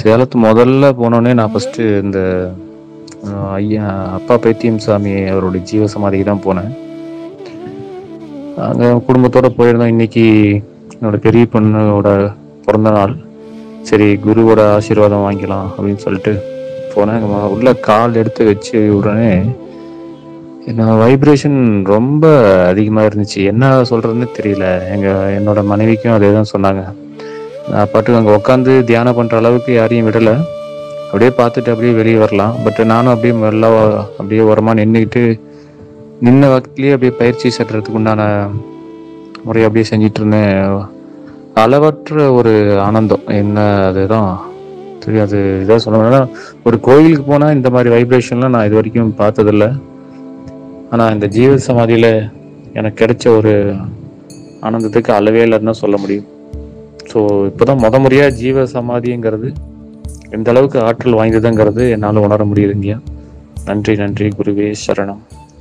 சேலத்து முதல்ல போனோடனே நான் ஃபர்ஸ்ட் இந்த அஹ், ஐயா அப்பா பைத்தியம் சாமி அவருடைய ஜீவ சமாதிக்கு தான் போனேன் அங்கே குடும்பத்தோட போயிருந்தோம் இன்னைக்கு என்னோட பெரிய பொண்ணோட பிறந்த நாள் சரி குருவோட ஆசீர்வாதம் வாங்கிக்கலாம் அப்படின்னு சொல்லிட்டு போனேன் அங்க உள்ள கால் எடுத்து வச்சு உடனே என்ன வைப்ரேஷன் ரொம்ப அதிகமாக இருந்துச்சு என்ன சொல்றதுன்னு தெரியல எங்க என்னோட மனைவிக்கும் அதே தான் சொன்னாங்க நான் பாட்டுக்கு அங்கே உட்காந்து தியானம் பண்ற அளவுக்கு யாரையும் விடல அப்படியே பார்த்துட்டு அப்படியே வெளியே வரலாம் பட் நானும் அப்படியே மெல்ல அப்படியே ஓரமா நின்றுக்கிட்டு நின்ன வக்திலேயே அப்படியே பயிற்சி சட்டுறதுக்கு உண்டான முறையை அப்படியே செஞ்சிட்டு இருந்தேன் அளவற்ற ஒரு ஆனந்தம் என்ன அதுதான் தெரியாது இதாக சொல்லணும்னா ஒரு கோயிலுக்கு போனா இந்த மாதிரி வைப்ரேஷன்லாம் நான் இது வரைக்கும் பார்த்ததில்ல ஆனா இந்த ஜீவ சமாதியில எனக்கு கிடைச்ச ஒரு ஆனந்தத்துக்கு அளவே இல்லைன்னு தான் சொல்ல முடியும் ஸோ இப்போதான் முத முறையா ஜீவ சமாதிங்கிறது எந்த அளவுக்கு ஆற்றல் வாய்ந்ததுங்கிறது என்னால் உணர முடியுதுங்கய்யா நன்றி நன்றி குருவே சரணம்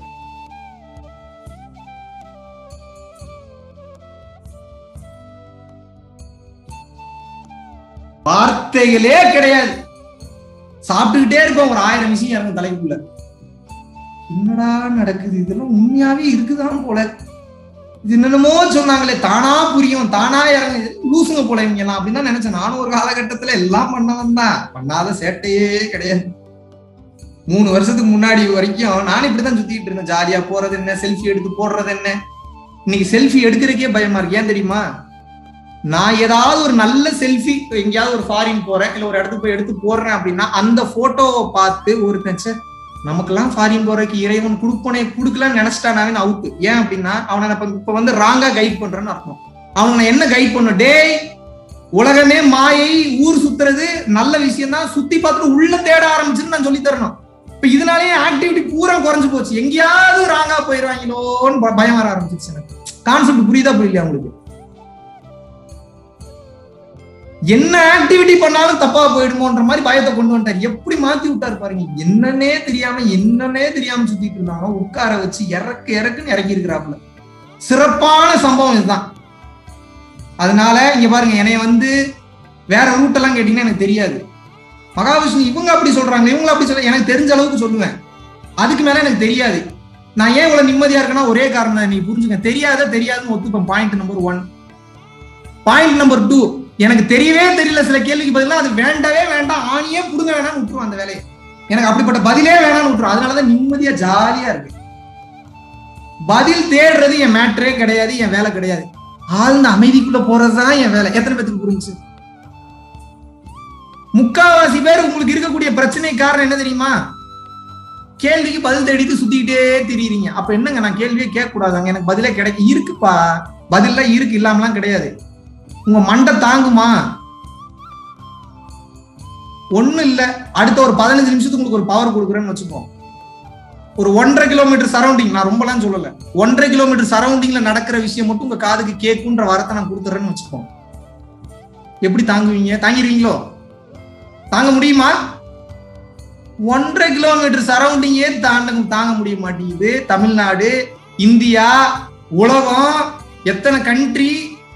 வார்த்தைகளே கிடையாது சாப்பிட்டுக்கிட்டே இருக்கோம் ஒரு ஆயிரம் விஷயம் இறங்கும் தலைக்குள்ள என்னடா நடக்குது இதெல்லாம் உண்மையாவே இருக்குதான் போல இது என்னென்னமோ சொன்னாங்களே தானா புரியும் தானா இறங்கு லூசுங்க போல இவங்க எல்லாம் அப்படின்னு தான் நினைச்சேன் நானும் ஒரு காலகட்டத்துல எல்லாம் பண்ணவன் தான் பண்ணாத சேட்டையே கிடையாது மூணு வருஷத்துக்கு முன்னாடி வரைக்கும் நானும் இப்படிதான் சுத்திட்டு இருந்தேன் ஜாலியா போறது என்ன செல்ஃபி எடுத்து போடுறது என்ன இன்னைக்கு செல்ஃபி எடுக்கிறதுக்கே பயமா இருக்கு ஏன் தெரியுமா நான் ஏதாவது ஒரு நல்ல செல்ஃபி எங்கேயாவது ஒரு ஃபாரின் போறேன் இல்ல ஒரு இடத்துக்கு போய் எடுத்து போடுறேன் அப்படின்னா அந்த போட்டோவை பார்த்து ஒரு நினைச்ச நமக்கெல்லாம் ஃபாரின் போறதுக்கு இறைவன் கொடுப்பனே கொடுக்கலாம்னு நினைச்சிட்டானாவே அவுட்டு ஏன் அப்படின்னா அவனை நான் இப்ப இப்ப வந்து ராங்கா கைட் பண்றேன்னு அர்த்தம் அவனை நான் என்ன கைட் பண்ணும் டேய் உலகமே மாயை ஊர் சுத்துறது நல்ல விஷயம் தான் சுத்தி பார்த்துட்டு உள்ள தேட ஆரம்பிச்சுன்னு நான் சொல்லி தரணும் இப்ப இதனாலேயே ஆக்டிவிட்டி பூரா குறைஞ்சு போச்சு எங்கேயாவது ராங்கா போயிடுவாங்களோன்னு ப- பயம் வர ஆரம்பிச்சிருச்சு எனக்கு கான்செப்ட் புரியுதா புரியலையா உங்களுக்கு என்ன ஆக்டிவிட்டி பண்ணாலும் தப்பா போயிடுமோன்ற மாதிரி பயத்தை கொண்டு வந்துட்டார் எப்படி மாத்தி விட்டாரு பாருங்க என்னன்னே தெரியாம என்னன்னே தெரியாம சுத்திட்டு இருந்தாங்க உட்கார வச்சு இறக்கு இறக்குன்னு இறக்கி இருக்கிறாப்புல சிறப்பான சம்பவம் இதுதான் அதனால இங்க பாருங்க என்னைய வந்து வேற ரூட் எல்லாம் கேட்டீங்கன்னா எனக்கு தெரியாது மகாவிஷ்ணு இவங்க அப்படி சொல்றாங்க இவங்க அப்படி சொல்ல எனக்கு தெரிஞ்ச அளவுக்கு சொல்லுவேன் அதுக்கு மேல எனக்கு தெரியாது நான் ஏன் இவ்வளவு நிம்மதியா இருக்கேன்னா ஒரே காரணம் தான் நீ புரிஞ்சுக்க தெரியாத தெரியாதுன்னு ஒத்துப்பேன் point number one point number two எனக்கு தெரியவே தெரியல சில கேள்விக்கு பதிலா அது வேண்டவே வேண்டாம் ஆணியே புடுங்க வேணாம்னு விட்டுருவோம் அந்த வேலையை எனக்கு அப்படிப்பட்ட பதிலே வேணாம்னு விட்டுரும் அதனாலதான் நிம்மதியா ஜாலியா இருக்கு பதில் தேடுறது என் மேட்டரே கிடையாது என் வேலை கிடையாது ஆழ்ந்த அமைதிக்குள்ள போறதுதான் என் வேலை எத்தனை பேத்துக்கு புரிஞ்சு முக்காவாசி பேர் உங்களுக்கு இருக்கக்கூடிய பிரச்சனை காரணம் என்ன தெரியுமா கேள்விக்கு பதில் தேடிட்டு சுத்திக்கிட்டே திரியுறீங்க அப்ப என்னங்க நான் கேள்வியே கேட்க கூடாதாங்க எனக்கு பதிலே கிடைக்க இருக்குப்பா பதில்லாம் இருக்கு இல்லாமலாம் கிடையாது உங்க மண்டை தாங்குமா ஒண்ணு இல்ல அடுத்த ஒரு பதினஞ்சு நிமிஷத்துக்கு உங்களுக்கு ஒரு பவர் கொடுக்குறேன்னு வச்சுப்போம் ஒரு ஒன்றரை கிலோமீட்டர் சரௌண்டிங் நான் ரொம்பலாம் சொல்லல ஒன்றரை கிலோமீட்டர் சரௌண்டிங்ல நடக்கிற விஷயம் மட்டும் உங்க காதுக்கு கேட்குன்ற வரத்தை நான் கொடுத்துறேன்னு வச்சுப்போம் எப்படி தாங்குவீங்க தாங்கிடுவீங்களோ தாங்க முடியுமா ஒன்றரை கிலோமீட்டர் சரௌண்டிங்கே தாண்ட தாங்க முடிய மாட்டேங்குது தமிழ்நாடு இந்தியா உலகம் எத்தனை கண்ட்ரி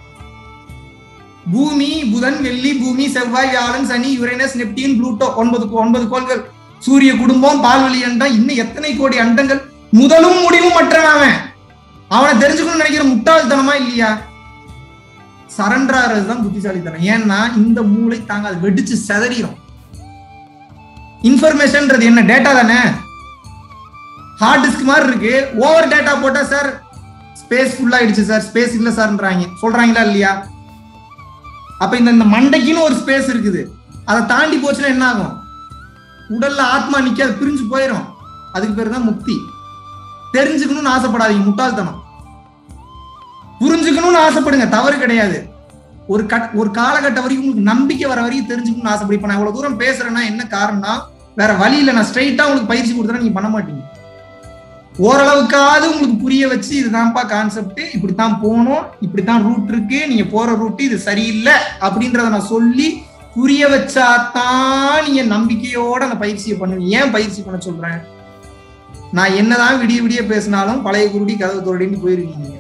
பூமி புதன் வெள்ளி பூமி செவ்வாய் வியாழன் சனி யுரேனஸ் நெப்டின் ப்ளூட்டோ ஒன்பது ஒன்பது கோள்கள் சூரிய குடும்பம் பால்வெளி அண்டம் இன்னும் எத்தனை கோடி அண்டங்கள் முதலும் முடிவும் மற்றவன் அவன் அவனை தெரிஞ்சுக்கணும்னு நினைக்கிற முட்டாள்தனமா இல்லையா சரண்டர் ஆறதுதான் புத்திசாலித்தனம் ஏன்னா இந்த மூளை தாங்க அது வெடிச்சு செதறிடும் இன்ஃபர்மேஷன்ன்றது என்ன டேட்டா தானே ஹார்ட் டிஸ்க் மாதிரி இருக்கு ஓவர் டேட்டா போட்டா சார் ஸ்பேஸ் ஃபுல் ஆயிடுச்சு சார் ஸ்பேஸ் இல்ல சார்ன்றாங்க சொல்றாங்களா இல்லையா அப்ப இந்த இந்த மண்டைக்குன்னு ஒரு ஸ்பேஸ் இருக்குது அதை தாண்டி போச்சுன்னா என்ன ஆகும் உடல்ல ஆத்மா நிக்காது பிரிஞ்சு போயிடும் அதுக்கு பேர் தான் முக்தி தெரிஞ்சுக்கணும்னு ஆசைப்படாதீங்க முட்டாள்தனம் புரிஞ்சுக்கணும்னு ஆசைப்படுங்க தவறு கிடையாது ஒரு கட் ஒரு காலகட்டம் வரைக்கும் உங்களுக்கு நம்பிக்கை வர வரைக்கும் தெரிஞ்சுக்கணும்னு ஆசைப்படி இப்ப நான் இவ்வளவு தூரம் பேசுறேன்னா என்ன காரணம்னா வேற வழி இல்ல நான் ஸ்ட்ரைட்டா உங்களுக்கு பயிற்சி கொடுத்தா நீங்க பண்ண மாட்டீங்க ஓரளவுக்காவது உங்களுக்கு புரிய வச்சு இதுதான்ப்பா கான்செப்ட் இப்படித்தான் போகணும் இப்படித்தான் ரூட் இருக்கு நீங்க போற ரூட் இது சரியில்லை அப்படின்றத நான் சொல்லி புரிய வச்சாதான் நீங்க நம்பிக்கையோட அந்த பயிற்சியை பண்ணுவீங்க ஏன் பயிற்சி பண்ண சொல்றேன் நான் என்னதான் விடிய விடிய பேசினாலும் பழைய குருடி கதவு தோடின்னு போயிருவீங்க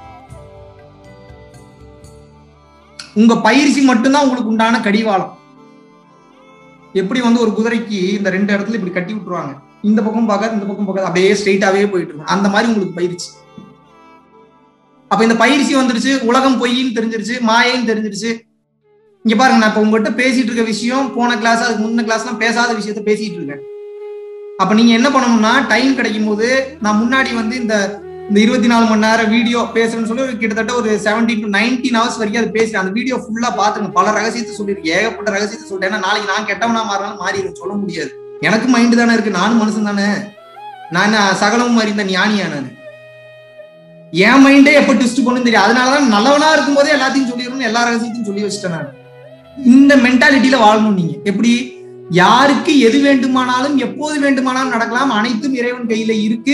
உங்க பயிற்சி மட்டும்தான் உங்களுக்கு உண்டான கடிவாளம் எப்படி வந்து ஒரு குதிரைக்கு இந்த ரெண்டு இடத்துல இப்படி கட்டி விட்டுருவாங்க இந்த பக்கம் பார்க்காது இந்த பக்கம் பார்க்காது அப்படியே ஸ்ட்ரெயிட்டாவே போயிட்டு இருக்கும் அந்த மாதிரி உங்களுக்கு பயிற்சி அப்ப இந்த பயிற்சி வந்துருச்சு உலகம் பொய்ன்னு தெரிஞ்சிருச்சு மாயைன்னு தெரிஞ்சிருச்சு இங்க பாருங்க நான் இப்ப உங்ககிட்ட பேசிட்டு இருக்க விஷயம் போன கிளாஸ் அதுக்கு முன்ன கிளாஸ்லாம் பேசாத விஷயத்த பேசிட்டு இருக்கேன் அப்ப நீங்க என்ன பண்ணணும்னா டைம் கிடைக்கும் போது நான் முன்னாடி வந்து இந்த இந்த இருபத்தி நாலு மணி நேரம் வீடியோ பேசுறேன்னு சொல்லி ஒரு கிட்டத்தட்ட ஒரு செவன்டீன் டு நைன்டீன் ஹவர்ஸ் வரைக்கும் அது பேசுறேன் அந்த வீடியோ ஃபுல்லா பாத்துங்க பல ரகசியத்தை சொல்லியிருக்கேன் ஏகப்பட்ட ரகசியத்தை சொல்லிட்டேன் ஏன்னா நாளைக்கு நான் கெட்டவனா மாறினாலும் மாறிடும் சொல்ல முடியாது எனக்கு மைண்டு தானே இருக்கு நானும் மனுஷன் தானே நான் என்ன சகலமும் அறிந்த ஞானியா நான் என் மைண்டே எப்ப ட்விஸ்ட் பண்ணுன்னு தெரியும் அதனாலதான் நல்லவனா இருக்கும்போதே எல்லாத்தையும் சொல்லிடணும் எல்லா ரகசியத்தையும் சொல்லி வச்சுட்டேன் நான் இந்த மென்டாலிட்டியில வாழணும் நீங்க எப்படி யாருக்கு எது வேண்டுமானாலும் எப்போது வேண்டுமானாலும் நடக்கலாம் அனைத்தும் இறைவன் கையில இருக்கு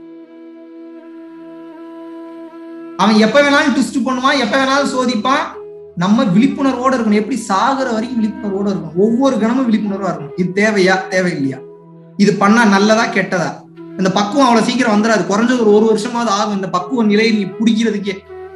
அவன் எப்ப வேணாலும் ட்விஸ்ட் பண்ணுவான் எப்ப வேணாலும் சோதிப்பான் நம்ம விழிப்புணர்வோட இருக்கணும் எப்படி சாகுற வரைக்கும் விழிப்புணர்வோட இருக்கணும் ஒவ்வொரு கணமும் விழிப்புணர்வா இருக்கணும் இது தேவையா தேவையில்லையா இது பண்ணா நல்லதா கெட்டதா இந்த பக்குவம் அவ்வளவு சீக்கிரம் வந்துடாது குறைஞ்சது ஒரு ஒரு வருஷமாவது ஆகும் இந்த பக்குவ நிலையை நீ பிடிக்கிறதுக்கே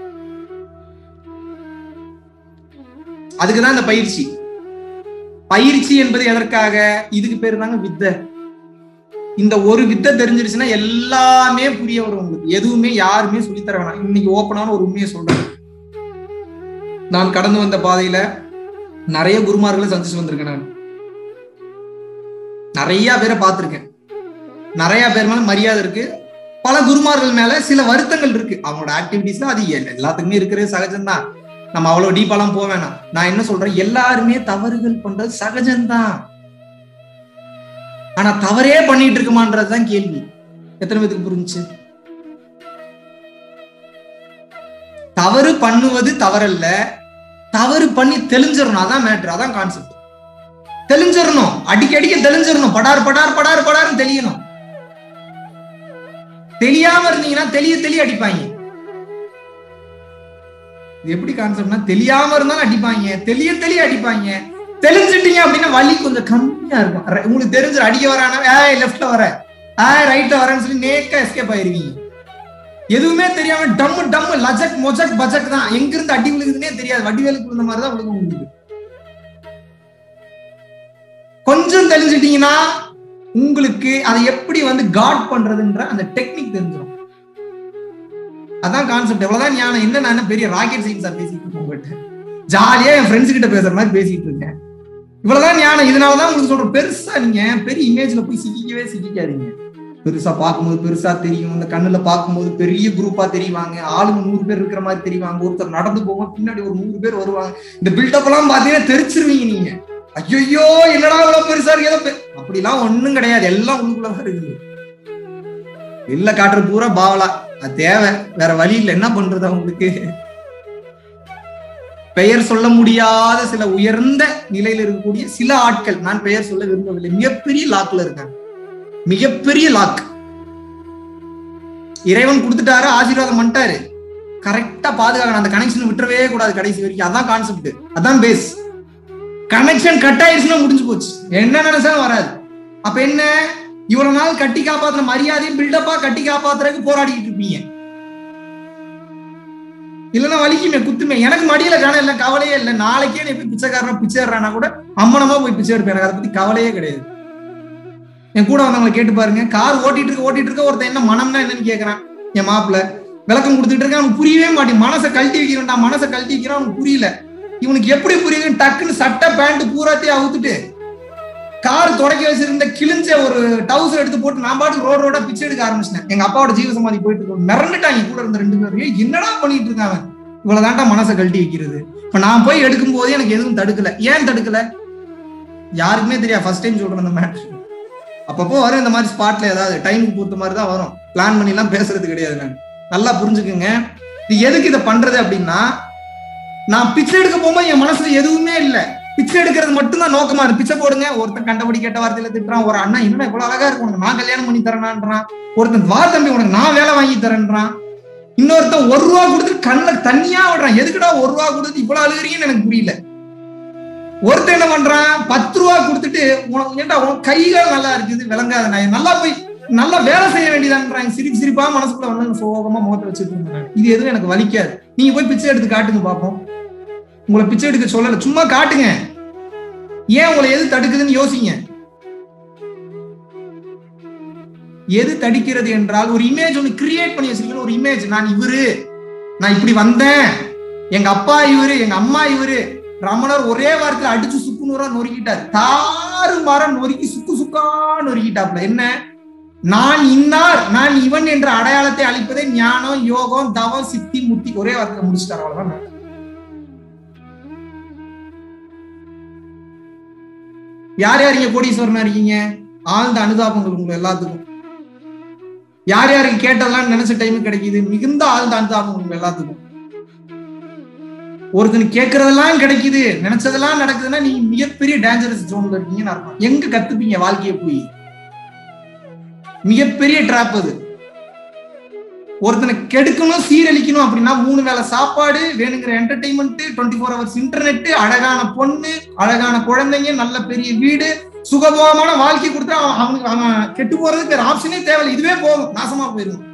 அதுக்குதான் இந்த பயிற்சி பயிற்சி என்பது எதற்காக இதுக்கு பேரு தாங்க வித்தை இந்த ஒரு வித்தை தெரிஞ்சிருச்சுன்னா எல்லாமே புரிய வரும் உங்களுக்கு எதுவுமே யாருமே சொல்லித்தர வேணாம் இன்னைக்கு ஓப்பனான ஒரு உண்மையை சொல்றேன் நான் கடந்து வந்த பாதையில நிறைய குருமார்களை சந்திச்சு வந்திருக்கேன் நான் நிறைய பேரை பார்த்திருக்கேன் நிறைய பேர் மேல மரியாதை இருக்கு பல குருமார்கள் மேல சில வருத்தங்கள் இருக்கு அவங்களோட ஆக்டிவிட்டிஸ்ல அது எல்லாத்துக்குமே இருக்கிறது சகஜம்தான் நம்ம அவ்வளவு டீப்பாலாம் போக வேணாம் நான் என்ன சொல்றேன் எல்லாருமே தவறுகள் பண்றது சகஜம்தான் ஆனா தவறே பண்ணிட்டு இருக்குமான்றதுதான் கேள்வி எத்தனை பேருக்கு புரிஞ்சுச்சு தவறு பண்ணுவது தவறல்ல தவறு பண்ணி தெளிஞ்சிடணும் அதான் மேட்ரு அதான் கான்செப்ட் தெளிஞ்சிடணும் அடிக்கடிக்க தெளிஞ்சிடணும் படார் படார் படார் படார்னு தெளியணும் தெரியாம இருந்தீங்கன்னா தெளிய தெளிய அடிப்பாங்க இது எப்படி கான்செப்ட்னா தெரியாம இருந்தாலும் அடிப்பாங்க தெளிய தெளிய அடிப்பாங்க தெளிஞ்சிட்டீங்க அப்படின்னா வலி கொஞ்சம் கம்மியா இருக்கும் ர- உங்களுக்கு தெரிஞ்சு அடிக்க வரானா ஏய் லெஃப்ட்ல வர ஏய் ரைட்ல வரேன்னு சொல்லி நேக்கா எஸ்கேப் ஆயிருவீங்க எதுவுமே தெரியாம டம்மு டம்மு லஜக் மொஜக் பஜக் தான் எங்க இருந்து அடி விழுகுதுன்னே தெரியாது வடிவேலுக்கு விழுந்த மாதிரி தான் விழுகும் உங்களுக்கு கொஞ்சம் தெரிஞ்சிட்டீங்கன்னா உங்களுக்கு அதை எப்படி வந்து காட் பண்றதுன்ற அந்த டெக்னிக் தெரிஞ்சிடும் அதான் கான்செப்ட் எவ்வளவுதான் ஞானம் என்ன நான் என்ன பெரிய ராக்கெட் சயின்ஸா பேசிட்டு இருக்கேன் உங்ககிட்ட ஜாலியா என் ஃப்ரெண்ட்ஸ் கிட்ட பேசுற மாதிரி பேசிட்டு இருக்கேன் இவ்வளவுதான் ஞானம் இதனாலதான் உங்களுக்கு சொல்றேன் பெருசா நீங்க பெரிய இமேஜ்ல போய் சிக்கிக்கவே சிக்கிக்காதீங்க பெருசா பார்க்கும்போது பெருசா தெரியும் இந்த கண்ணுல பார்க்கும்போது பெரிய குரூப்பா தெரிவாங்க ஆளுங்க நூறு பேர் இருக்கிற மாதிரி தெரிவாங்க ஒருத்தர் நடந்து போகும் பின்னாடி ஒரு நூறு பேர் வருவாங்க இந்த பில்டப் எல்லாம் பாத்தீங்கன்னா தெரிச்சிருவீங்க நீங்க ஐயோ என்னடா இவ்வளவு பெருசா இருக்கு ஏதோ பெ- அப்படிலாம் ஒண்ணும் கிடையாது எல்லாம் உள்ளுக்குள்ளதான் இருக்குது வெளில காட்டுற பூரா பாவலா அது தேவை வேற வழி இல்லை என்ன பண்றது அவங்களுக்கு பெயர் சொல்ல முடியாத சில உயர்ந்த நிலையில இருக்கக்கூடிய சில ஆட்கள் நான் பெயர் சொல்ல விரும்பவில்லை மிகப்பெரிய லாக்ல இருக்காங்க மிகப்பெரிய லாக் இறைவன் கொடுத்துட்டாரு ஆசீர்வாதம் பண்ணிட்டாரு கரெக்டா பாதுகாக்கணும் அந்த கனெக்ஷன் விட்டுறவே கூடாது கடைசி வரைக்கும் அதான் கான்செப்ட் அதான் பேஸ் கனெக்ஷன் கட் ஆயிடுச்சுன்னா முடிஞ்சு போச்சு என்ன நினைச்சாலும் வராது அப்ப என்ன இவ்வளவு நாள் கட்டி காப்பாத்துற மரியாதையும் பில்டப்பா கட்டி காப்பாத்துறதுக்கு போராடிட்டு இருப்பீங்க இல்லைன்னா வலிக்குமே குத்துமே எனக்கு மடியில காண இல்ல கவலையே இல்லை நாளைக்கே நீ போய் பிச்சைக்காரனா பிச்சை ஏறானா கூட அம்மனமா போய் பிச்சை எடுப்பேன் எனக்கு அதை பத்தி கவலையே கிடையாது என் கூட வந்தவங்களை கேட்டு பாருங்க கார் ஓட்டிட்டு இருக்க ஓட்டிட்டு இருக்க ஒருத்தன் என்ன மனம்னா என்னன்னு கேக்குறான் என் மாப்பிள்ள விளக்கம் கொடுத்துட்டு இருக்கேன் அவனுக்கு புரியவே மாட்டேன் மனசை கழட்டி வைக்கிறேன்டா மனசை கழட்டி வைக்கிறான் அவனுக்கு புரியல இவனுக்கு எப்படி புரியுது டக்குன்னு சட்டை பேண்ட் பூராத்தையும் அவுத்துட்டு கார் தொடக்கி வச்சிருந்த கிழிஞ்ச ஒரு டவுசர் எடுத்து போட்டு நான் பாட்டு ரோடு ரோடா பிச்சை எடுக்க ஆரம்பிச்சிட்டேன் எங்க அப்பாவோட ஜீவ சமாதி போயிட்டு இருக்கோம் மிரண்டுட்டாங்க கூட இருந்த ரெண்டு பேரும் ஏய், என்னடா பண்ணிட்டு இருக்காங்க இவ்வளவுதான்டா மனசை கழட்டி வைக்கிறது இப்ப நான் போய் எடுக்கும் போதே எனக்கு எதுவும் தடுக்கல ஏன் தடுக்கல யாருக்குமே தெரியாது ஃபர்ஸ்ட் டைம் சொல்றேன் இந்த மேட்ரு அப்பப்போ வரும் இந்த மாதிரி ஸ்பாட்ல ஏதாவது டைமுக்கு பொறுத்த மாதிரி தான் வரும் பிளான் பண்ணி எல்லாம் பேசுறது கிடையாது நான் நல்லா புரிஞ்சுக்குங்க இது எதுக்கு இதை பண்றது அப்படின்னா நான் பிச்சை எடுக்க போகும்போது என் மனசுல எதுவுமே இல்ல பிச்சை எடுக்கிறது மட்டும்தான் நோக்கமா இருக்கு பிச்சை போடுங்க ஒருத்தன் கண்டபடி கேட்ட வார்த்தையில திட்டுறான் ஒரு அண்ணா என்ன இவ்வளவு அழகா இருக்கு உனக்கு நான் கல்யாணம் பண்ணி தரேனான்றான் ஒருத்தன் வா தம்பி உனக்கு நான் வேலை வாங்கி தரேன்றான் இன்னொருத்தன் ஒரு ரூபா கொடுத்துட்டு கண்ணில் தண்ணியா விடுறான் எதுக்குடா ஒரு ரூபா கொடுத்து இவ்வளவு அழுகுறீங்கன்னு எனக்கு புரியல ஒருத்தன் என்ன பண்றான் பத்து ரூபா கொடுத்துட்டு உனக்கு ஏன்டா உன் கைகள் நல்லா இருக்குது விளங்காத நான் நல்லா போய் நல்லா வேலை செய்ய வேண்டியதான்றாங்க சிரிப்பு சிரிப்பா மனசுக்குள்ள வந்து சோகமா முகத்தை வச்சுட்டு இருந்தாங்க இது எதுவும் எனக்கு வலிக்காது நீங்க போய் பிச்சை எடுத்து காட்டுங்க பாப்போம் உங்களை பிச்சை எடுக்க சொல்லல சும்மா காட்டுங்க ஏன் உங்களை எது தடுக்குதுன்னு யோசிங்க எது தடுக்கிறது என்றால் ஒரு இமேஜ் ஒன்று கிரியேட் பண்ணி வச்சிருக்கீங்க ஒரு இமேஜ் நான் இவரு நான் இப்படி வந்தேன் எங்க அப்பா இவரு எங்க அம்மா இவரு ரமணர் ஒரே வாரத்துல அடிச்சு சுக்கு நூறா நொறுக்கிட்டார் தாறு மரம் நொறுக்கி சுக்கு சுக்கா நொறுக்கிட்டாப்ல என்ன நான் இன்னார் நான் இவன் என்ற அடையாளத்தை அளிப்பதே ஞானம் யோகம் தவம் சித்தி முத்தி ஒரே வாரத்துல முடிச்சிட்டார் அவ்வளவுதான் யார் யார் இங்க கோடீஸ்வரனா இருக்கீங்க ஆழ்ந்த அனுதாபங்கள் உங்க எல்லாத்துக்கும் யார் யாருக்கு கேட்டதெல்லாம் நினைச்ச டைம் கிடைக்குது மிகுந்த ஆழ்ந்த அனுதாபம் உங்க எல்லாத்துக்கும் ஒருத்தன் கேட்கறதெல்லாம் கிடைக்குது நினைச்சதெல்லாம் நடக்குதுன்னா நீங்க மிகப்பெரிய டேஞ்சரஸ் ஜோன்ல இருக்கீங்கன்னு அர்த்தம் எங்க கத்துப்பீங்க வாழ்க்கையை போய் மிகப்பெரிய ட்ராப் அது ஒருத்தனை கெடுக்கணும் சீரழிக்கணும் அப்படின்னா மூணு வேளை சாப்பாடு வேணுங்கிற entertainment twenty four hours internet அழகான பொண்ணு அழகான குழந்தைங்க நல்ல பெரிய வீடு சுகபோகமான வாழ்க்கை கொடுத்தா அவன் அவனுக்கு அவன் கெட்டு போறதுக்கு வேற ஆப்ஷனே தேவையில்லை இதுவே போதும் நாசமா போயிடும்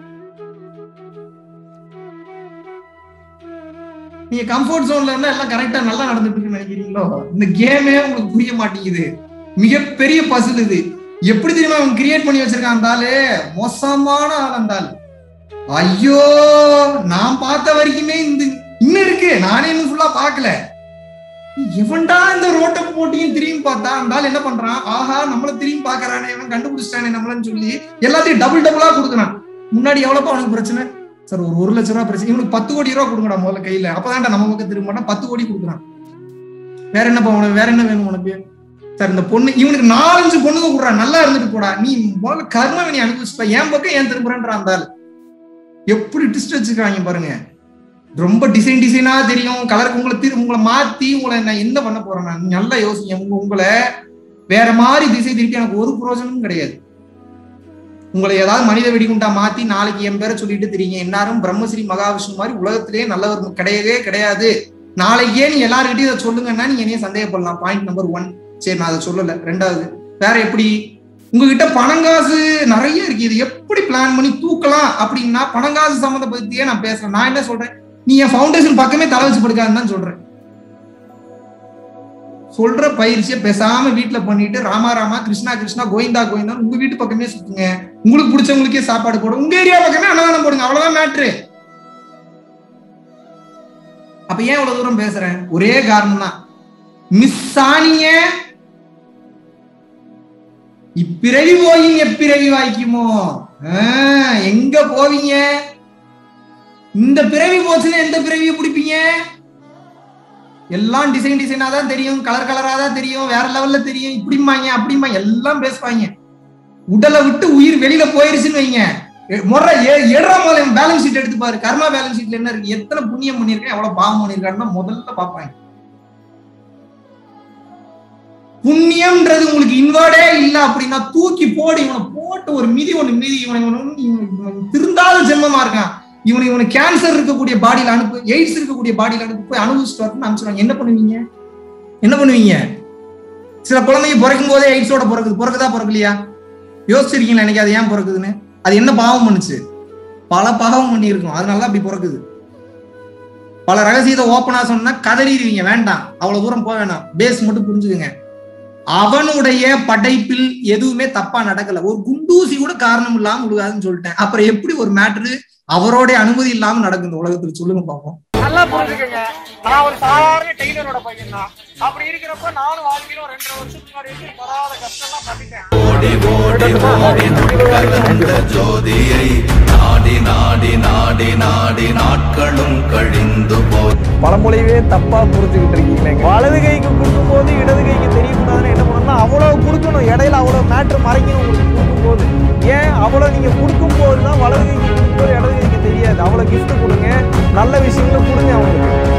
நீங்க கம்ஃபர்ட் ஜோன்ல இருந்தா எல்லாம் கரெக்டா நல்லா நடந்துட்டு இருக்குன்னு நினைக்கிறீங்களோ இந்த கேமே உங்களுக்கு புரிய மாட்டேங்குது மிகப்பெரிய பசில் இது எப்படி தெரியுமா அவன் கிரியேட் பண்ணி வச்சிருக்கான் இருந்தாலே மோசமான ஆள் இருந்தால் ஐயோ நான் பார்த்த வரைக்குமே இந்த இன்னும் இருக்கு நானே இன்னும் ஃபுல்லா பார்க்கல எவன்டா இந்த ரோட்டை போட்டியும் திரும்பி பார்த்தா அந்த என்ன பண்றான் ஆஹா நம்மள திரும்பி பாக்குறானே இவன் கண்டுபிடிச்சிட்டானே நம்மளன்னு சொல்லி எல்லாத்தையும் டபுள் டபுளா கொடுக்குறான் முன்னாடி எவ்வளவுப்பா அவனுக்கு பிரச்சனை சார் ஒரு ஒரு லட்ச ரூபா பிரச்சனை இவனுக்கு பத்து கோடி ரூபா கொடுங்கடா முதல்ல கையில அப்பதான்டா நம்ம பக்கம் திரும்ப மாட்டான் பத்து கோடி கொடுக்குறான் வேற என்னப்பா உனக்கு வேற என்ன வேணும் உனக்கு சார் இந்த பொண்ணு இவனுக்கு நாலஞ்சு பொண்ணுங்க கொடுறான் நல்லா இருந்துட்டு போடா நீ முதல்ல கர்ம நீ அனுபவிச்சுப்பா என் பக்கம் ஏன் திரும்புறேன்றான் அந்த ஆள் எப்படி டிஸ்ட் வச்சிருக்காங்க பாருங்க ரொம்ப டிசைன் டிசைனா தெரியும் கலருக்கு உங்களை திரு உங்களை மாத்தி உங்களை நான் என்ன பண்ண போறேன் நான் நல்லா யோசிங்க உங்க உங்களை வேற மாதிரி திசை திருப்பி எனக்கு ஒரு பிரயோஜனமும் கிடையாது உங்களை ஏதாவது மனித வெடிகுண்டா மாத்தி நாளைக்கு என் பேரை சொல்லிட்டு தெரியுங்க எல்லாரும் பிரம்மஸ்ரீ மகாவிஷ்ணு மாதிரி உலகத்திலேயே நல்லவர் கிடையவே கிடையாது நாளைக்கே நீ எல்லாருக்கிட்டையும் இதை சொல்லுங்கன்னா நீங்க என்னைய சந்தேகப்படலாம் பாயிண்ட் நம்பர் ஒன் சரி நான் அதை சொல்லல ரெண்டாவது வேற எப்படி உங்ககிட்ட பணங்காசு நிறைய இருக்கு இது எப்படி பிளான் பண்ணி தூக்கலாம் அப்படின்னா பணங்காசு சம்மந்தப்பத்தியே நான் பேசுறேன் நான் என்ன சொல்றேன் நீ என் ஃபவுண்டேஷன் பக்கமே தலை வச்சு படுக்காதுன்னு தான் சொல்றேன் சொல்ற பயிற்சியை பேசாம வீட்டுல பண்ணிட்டு ராமா ராமா கிருஷ்ணா கிருஷ்ணா கோவிந்தா கோவிந்தா உங்க வீட்டு பக்கமே சுத்துங்க உங்களுக்கு பிடிச்சவங்களுக்கே சாப்பாடு போடுங்க உங்க ஏரியா பக்கமே அன்னதானம் போடுங்க அவ்வளவுதான் மேட்ரு அப்ப ஏன் இவ்வளவு தூரம் பேசுறேன் ஒரே காரணம் தான் மிஸ் ஆனீங்க இப்பிறவி போயிங்க எப்பிறவி வாய்க்குமோ எங்க போவீங்க இந்த பிறவி போச்சுன்னா எந்த பிறவியை பிடிப்பீங்க எல்லாம் டிசைன் டிசைனா தான் தெரியும் கலர் கலரா தான் தெரியும் வேற லெவல்ல தெரியும் இப்படிம்பாங்க அப்படிம்பாங்க எல்லாம் பேசுவாங்க உடலை விட்டு உயிர் வெளியில போயிருச்சுன்னு வைங்க முறை ஏழாம் முதல்ல பேலன்ஸ் ஷீட் எடுத்து பாரு கர்மா பேலன்ஸ் ஷீட்ல என்ன இருக்கு எத்தனை புண்ணியம் பண்ணிருக்கேன் எவ்வளவு பாவம் பண்ணிருக்கான்னு முதல்ல பாப்பாங்க புண்ணியம்ன்றது உங்களுக்கு இன்வார்டே இல்ல அப்படின்னா தூக்கி போடு இவனை போட்டு ஒரு மிதி ஒண்ணு மிதி இவனை திருந்தாத ஜென்மமா இருக்கான் இவனை இவனுக்கு கேன்சர் இருக்கக்கூடிய பாடியில அனுப்பு எய்ட்ஸ் இருக்கக்கூடிய பாடியில அனுப்பு போய் அனுபவிச்சுட்டு வரணும்னு அனுப்பிச்சிருவாங்க என்ன பண்ணுவீங்க என்ன பண்ணுவீங்க சில குழந்தைங்க பிறக்கும் போதே எய்ட்ஸோட பிறக்குது பிறக்குதா பிறக்கலையா யோசிச்சிருக்கீங்களா எனக்கு அது ஏன் பிறக்குதுன்னு அது என்ன பாவம் பண்ணுச்சு பல பாவம் பண்ணி இருக்கும் அதனால அப்படி பிறக்குது பல ரகசியத்தை ஓப்பனா சொன்னா கதறிடுவீங்க வேண்டாம் அவ்வளவு தூரம் போக வேணாம் பேஸ் மட்டும் புரிஞ்சுக்குங்க அவனுடைய படைப்பில் எதுவுமே தப்பா நடக்கல ஒரு குண்டூசி கூட காரணம் இல்லாம விழுகாதுன்னு சொல்லிட்டேன் அப்புறம் எப்படி ஒரு மேட்ரு அவரோட அனுமதி இல்லாம நடக்கும் இந்த உலகத்துல சொல்லுங்க பாப்போம் நல்லா புரிஞ்சுக்கங்க நான் ஒரு சாதாரண டெய்லரோட பையன் தான் அப்படி இருக்கிறப்ப நானும் வாழ்க்கையில ஒரு ரெண்டரை வருஷத்துக்கு முன்னாடி வரைக்கும் படாத கஷ்டம்லாம் பண்ணிட்டேன் ஓடி ஓடி ஓடி கலந்த ஜோதியை நாடி நாடி நாடி நாடி நாட்களும் கழிந்து போய் பழமொழியவே தப்பா புரிஞ்சுக்கிட்டு இருக்கீங்க வலது கைக்கு கொடுக்கும் போது இடது கைக்கு தெரியக்கூடாதுன்னு என்ன பண்ணணும்னா அவ்வளவு கொடுக்கணும் இடையில அவ்வளவு மேட்ரு மறைக்கணும் உங்களுக்கு கொடுக்கும் போது ஏன் அவ்வளவு நீங்க கொடுக்கும் போது தான் வலது கைக்கு கொடுக்கும் போது இடது கைக்கு தெரியாது அவ்வளவு gift கொடுங்க நல்ல விஷயங்களை கொடுங்க அவங்களுக்கு